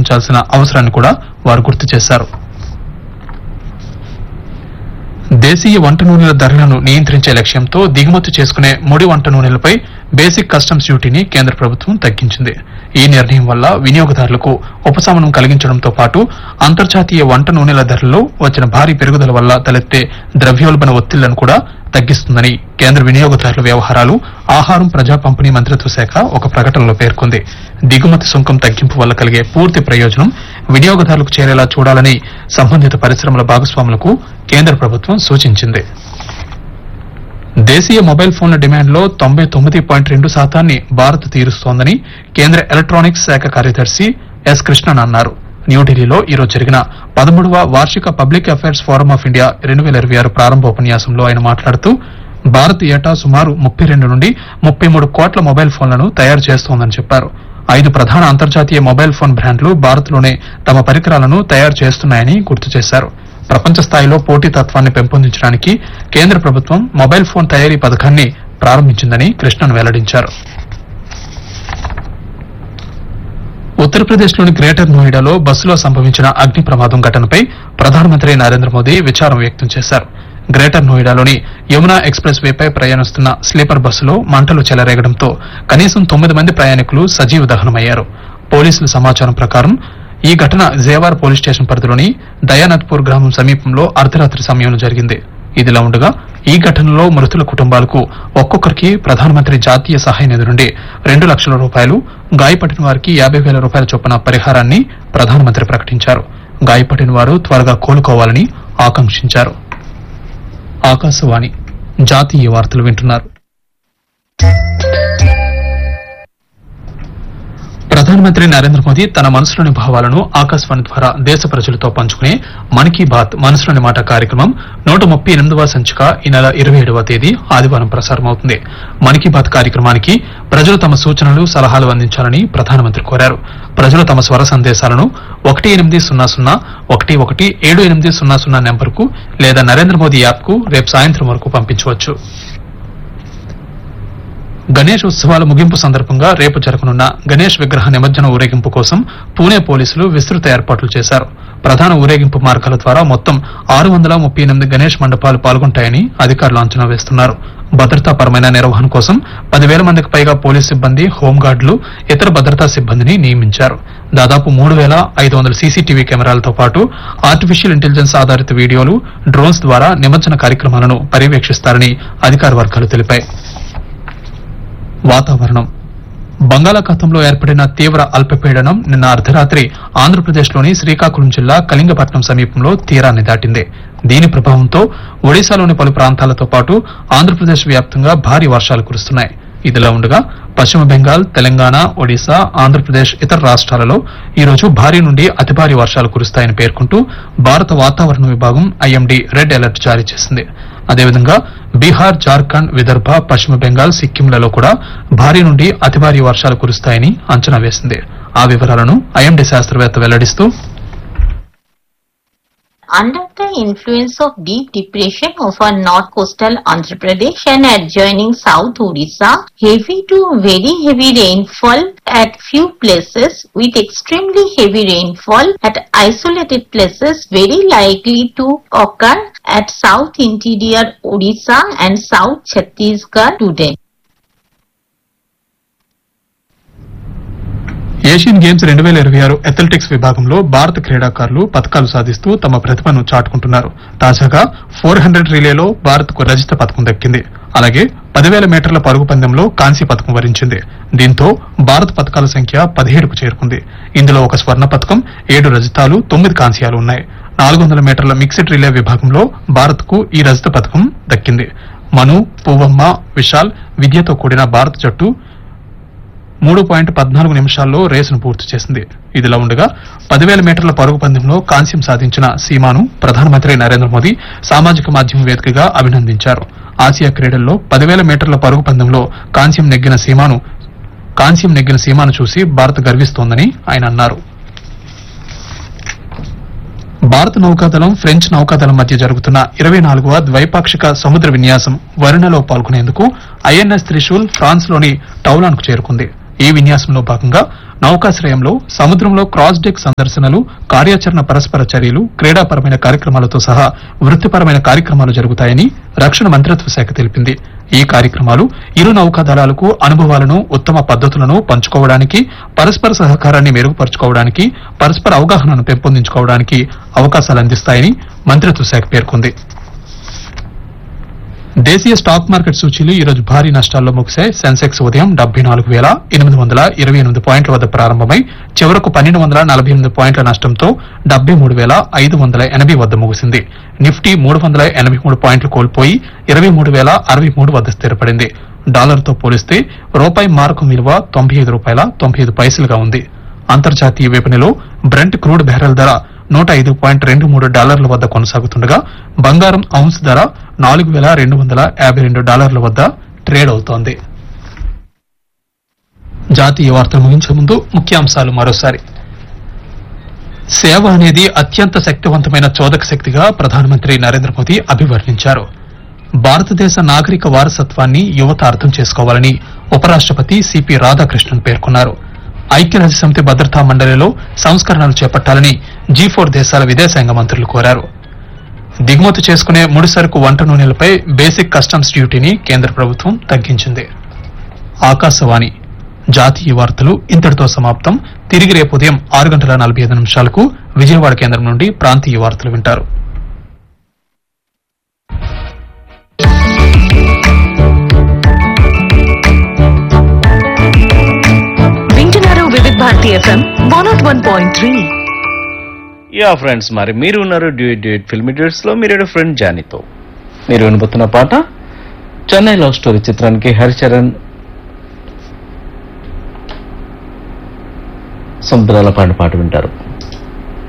ఆలోచించాల్సిన అవసరాన్ని కూడా వారు గుర్తు చేశారు దేశీయ వంట నూనెల ధరలను నియంత్రించే లక్ష్యంతో దిగుమతి చేసుకునే ముడి వంట నూనెలపై బేసిక్ కస్టమ్స్ డ్యూటీని కేంద్ర ప్రభుత్వం తగ్గించింది ఈ నిర్ణయం వల్ల వినియోగదారులకు ఉపశమనం కలిగించడంతో పాటు అంతర్జాతీయ వంట నూనెల ధరల్లో వచ్చిన భారీ పెరుగుదల వల్ల తలెత్తే ద్రవ్యోల్బణ ఒత్తిళ్లను కూడా తగ్గిస్తుందని కేంద్ర వినియోగదారుల వ్యవహారాలు ఆహారం ప్రజా పంపిణీ మంత్రిత్వ శాఖ ఒక ప్రకటనలో పేర్కొంది దిగుమతి సుంకం తగ్గింపు వల్ల కలిగే పూర్తి ప్రయోజనం వినియోగదారులకు చేరేలా చూడాలని సంబంధిత పరిశ్రమల భాగస్వాములకు కేంద్ర ప్రభుత్వం సూచించింది దేశీయ మొబైల్ ఫోన్ల డిమాండ్లో తొంభై తొమ్మిది పాయింట్ రెండు శాతాన్ని భారత్ తీరుస్తోందని కేంద్ర ఎలక్ట్రానిక్స్ శాఖ కార్యదర్శి ఎస్ కృష్ణన్ అన్నారు న్యూఢిల్లీలో ఈరోజు జరిగిన పదమూడవ వార్షిక public affairs forum of India రెండు వేల ఇరవై ఆరు ప్రారంభోపన్యాసంలో ఆయన మాట్లాడుతూ భారత్ ఏటా సుమారు ముప్పై రెండు నుండి ముప్పై మూడు కోట్ల మొబైల్ ఫోన్లను తయారు చేస్తోందని చెప్పారు ఐదు ప్రధాన అంతర్జాతీయ మొబైల్ ఫోన్ బ్రాండ్లు భారత్లోనే తమ పరికరాలను తయారు చేస్తున్నాయని గుర్తు చేశారు ప్రపంచ స్థాయిలో పోటీతత్వాన్ని పెంపొందించడానికి కేంద్ర ప్రభుత్వం మొబైల్ ఫోన్ తయారీ పథకాన్ని ప్రారంభించిందని కృష్ణన్ వెల్లడించారు ఉత్తరప్రదేశ్లోని గ్రేటర్ నోయిడాలో బస్సులో సంభవించిన అగ్ని ప్రమాదం ఘటనపై ప్రధానమంత్రి నరేంద్ర మోదీ విచారం వ్యక్తం చేశారు గ్రేటర్ నోయిడాలోని యమునా ఎక్స్ప్రెస్ వేపై ప్రయాణిస్తున్న స్లీపర్ బస్సులో మంటలు చెలరేగడంతో కనీసం తొమ్మిది మంది ప్రయాణికులు సజీవ దహనమయ్యారు పోలీసుల సమాచారం ప్రకారం ఈ ఘటన జేవార్ పోలీస్ స్టేషన్ పరిధిలోని దయానథ్పూర్ గ్రామం సమీపంలో అర్ధరాత్రి సమయంలో జరిగింది ఇదిలా ఉండగా ఈ ఘటనలో మృతుల కుటుంబాలకు ఒక్కొక్కరికి ప్రధానమంత్రి జాతీయ సహాయ నిధి నుండి రెండు లక్షల రూపాయలు గాయపడిన వారికి యాభై వేల రూపాయల చొప్పున పరిహారాన్ని ప్రధానమంత్రి ప్రకటించారు గాయపడిన వారు త్వరగా కోలుకోవాలని ఆకాంక్షించారు ఆకాశవాణి జాతీయ వార్తలు వింటున్నారు ప్రధానమంత్రి నరేంద్ర మోదీ తన మనసులోని భావాలను ఆకాశవాణి ద్వారా దేశ ప్రజలతో పంచుకునే మన్ కీ బాత్ మనసులోని మాట కార్యక్రమం నూట ముప్పై ఎనిమిదవ సంచిక ఈ నెల ఇరవై ఏడవ తేదీ ఆదివారం ప్రసారమవుతుంది మన్ కీ బాత్ కార్యక్రమానికి ప్రజలు తమ సూచనలు సలహాలు అందించాలని ప్రధానమంత్రి కోరారు ప్రజలు తమ స్వర సందేశాలను ఒకటి ఎనిమిది సున్నా సున్నా ఒకటి ఒకటి ఏడు ఎనిమిది సున్నా సున్నా నెంబర్కు లేదా నరేంద్ర మోదీ యాప్ కు రేపు సాయంత్రం వరకు పంపించవచ్చు గణేష్ ఉత్సవాల ముగింపు సందర్భంగా రేపు జరగనున్న గణేష్ విగ్రహ నిమజ్జన ఊరేగింపు కోసం పూణే పోలీసులు విస్తృత ఏర్పాట్లు చేశారు ప్రధాన ఊరేగింపు మార్గాల ద్వారా మొత్తం ఆరు వందల ముప్పై ఎనిమిది గణేష్ మండపాలు పాల్గొంటాయని అధికారులు అంచనా వేస్తున్నారు భద్రతాపరమైన నిర్వహణ కోసం పదివేల మందికి పైగా పోలీస్ సిబ్బంది హోంగార్డులు ఇతర భద్రతా సిబ్బందిని నియమించారు దాదాపు మూడు వేల ఐదు వందల సీసీటీవీ కెమెరాలతో పాటు ఆర్టిఫిషియల్ ఇంటెలిజెన్స్ ఆధారిత వీడియోలు డ్రోన్స్ ద్వారా నిమజ్జన కార్యక్రమాలను పర్యవేక్షిస్తారని అధికార వర్గాలు తెలిపాయి వాతావరణం బంగాళాఖాతంలో ఏర్పడిన తీవ్ర అల్పపీడనం నిన్న అర్ధరాత్రి ఆంధ్రప్రదేశ్లోని శ్రీకాకుళం జిల్లా కళింగపట్నం సమీపంలో తీరాన్ని దాటింది దీని ప్రభావంతో ఒడిశాలోని పలు ప్రాంతాలతో పాటు ఆంధ్రప్రదేశ్ వ్యాప్తంగా భారీ వర్షాలు కురుస్తున్నాయి ఇదిలా ఉండగా పశ్చిమ బెంగాల్ తెలంగాణ ఒడిశా ఆంధ్రప్రదేశ్ ఇతర రాష్ట్రాలలో ఈరోజు భారీ నుండి అతి భారీ వర్షాలు కురుస్తాయని పేర్కొంటూ భారత వాతావరణ విభాగం ఐఎండీ రెడ్ అలర్ట్ జారీ చేసింది అదేవిధంగా బీహార్ జార్ఖండ్ విదర్భ పశ్చిమ బెంగాల్ సిక్కింలలో కూడా భారీ నుండి అతి భారీ వర్షాలు కురుస్తాయని అంచనా వేసింది ఆ వివరాలను ఐఎండీ శాస్త్రవేత్త వెల్లడిస్తూ Under the influence of deep depression over north coastal Andhra Pradesh and adjoining south Odisha, heavy to very heavy rainfall at few places with extremely heavy rainfall at isolated places very likely to occur at south interior Odisha and south Chhattisgarh today. Asian Games రెండు వేల ఇరవై ఆరు athletics విభాగంలో భారత క్రీడాకారులు పథకాలు సాధిస్తూ తమ ప్రతిభను చాటుకుంటున్నారు తాజాగా ఫోర్ హండ్రెడ్ రిలేలో భారత్ కు రజత పథకం దక్కింది అలాగే పదివేల మీటర్ల పరుగు పందెంలో కాంస్య పథకం వరించింది దీంతో భారత్ పథకాల సంఖ్య పదిహేడుకు చేరుకుంది ఇందులో ఒక స్వర్ణ పథకం ఏడు రజతాలు తొమ్మిది కాంస్యాలు ఉన్నాయి నాలుగు వందల మీటర్ల మిక్స్డ్ రిలే విభాగంలో భారత్ కు ఈ రజత పథకం దక్కింది మను పువ్వమ్మ విశాల్ విద్యతో కూడిన భారత జట్టు మూడు పాయింట్ పద్నాలుగు నిమిషాల్లో రేసును పూర్తి చేసింది ఇదిలా ఉండగా పదివేల మీటర్ల పరుగు పందెంలో కాంస్యం సాధించిన సీమాను ప్రధానమంత్రి నరేంద్ర మోదీ సామాజిక మాధ్యమం వేదికగా అభినందించారు ఆసియా క్రీడల్లో పదివేల మీటర్ల పరుగు పందెంలో కాంస్యం నెగ్గిన సీమాను కాంస్యం నెగ్గిన సీమాను చూసి భారత్ గర్విస్తోందని ఆయన అన్నారు భారత నౌకాదళం ఫ్రెంచ్ నౌకాదళం మధ్య జరుగుతున్న ఇరవై నాలుగవ ద్వైపాక్షిక సముద్ర విన్యాసం వరుణలో పాల్గొనేందుకు ఐఎన్ఎస్ త్రిశూల్ ఫ్రాన్స్ లోని టౌలాన్ కు చేరుకుంది ఈ విన్యాసంలో భాగంగా నౌకాశ్రయంలో సముద్రంలో క్రాస్ డెక్ సందర్శనలు కార్యాచరణ పరస్పర చర్యలు క్రీడాపరమైన కార్యక్రమాలతో సహా వృత్తిపరమైన కార్యక్రమాలు జరుగుతాయని రక్షణ మంత్రిత్వ శాఖ తెలిపింది ఈ కార్యక్రమాలు ఇరు నౌకా దళాలకు అనుభవాలను ఉత్తమ పద్దతులను పంచుకోవడానికి పరస్పర సహకారాన్ని మెరుగుపరుచుకోవడానికి పరస్పర అవగాహనను పెంపొందించుకోవడానికి అవకాశాలు అందిస్తాయని మంత్రిత్వ శాఖ పేర్కొంది దేశీయ స్టాక్ మార్కెట్ సూచీలు ఈ రోజు భారీ నష్టాల్లో ముగిశాయి సెన్సెక్స్ ఉదయం డెబ్బై నాలుగు వేల ఎనిమిది వందల ఇరవై ఎనిమిది పాయింట్ల వద్ద ప్రారంభమై చివరకు పన్నెండు వందల నలభై ఎనిమిది పాయింట్ల నష్టంతో డెబ్బై మూడు వేల ఐదు వందల ఎనభై వద్ద ముగిసింది నిఫ్టీ మూడు వందల ఎనభై మూడు పాయింట్లు కోల్పోయి ఇరవై మూడు వేల అరవై మూడు వద్ద స్థిరపడింది డాలర్తో పోలిస్తే రూపాయి మారకం విలువ తొంభై ఐదు రూపాయల తొంభై ఐదు పైసలుగా ఉంది అంతర్జాతీయ విపణిలో బ్రెంట్ క్రూడ్ బెహరల్ ధర నూట ఐదు పాయింట్ రెండు మూడు డాలర్ల వద్ద కొనసాగుతుండగా బంగారం ఔన్స్ ధర నాలుగు వేల రెండు వందల యాభై రెండు డాలర్ల వద్ద ట్రేడ్ అవుతోంది జాతీయ వార్తలు ముగించే ముందు ముఖ్యాంశాలు మరోసారి సేవ అనేది అత్యంత శక్తివంతమైన చోదక శక్తిగా ప్రధానమంత్రి నరేంద్ర మోదీ అభివర్ణించారు భారతదేశ నాగరిక వారసత్వాన్ని యువత అర్థం చేసుకోవాలని ఉపరాష్టపతి సిపి రాధాకృష్ణన్ పేర్కొన్నారు ఐక్యరాజ్య సమితి భద్రతా మండలిలో సంస్కరణలు చేపట్టాలని జీ ఫోర్ దేశాల విదేశాంగ మంత్రులు కోరారు దిగుమతి చేసుకునే ముడిసరుకు వంట నూనెలపై బేసిక్ కస్టమ్స్ డ్యూటీని కేంద్ర ప్రభుత్వం తగ్గించింది ఆకాశవాణి జాతీయ వార్తలు ఇంతటితో సమాప్తం తిరిగి రేపు ఉదయం ఆరు గంటల నలభై ఐదు నిమిషాలకు విజయవాడ కేంద్రం నుండి ప్రాంతీయ వార్తలు వింటారు వింటున్నారు Vividh Bharati FM one nought one point three yeah friends మరి మీరు ఉన్నారు డ్యూట్ డ్యూట్ ఫిల్మ్ డేట్స్ లో మీరు ఫ్రెండ్ జానీతో మీరు వినబోతున్న పాట చెన్నై లవ్ స్టోరీ చిత్రానికి హరిచరణ్ సముద్రాల పాడిన పాట వింటారు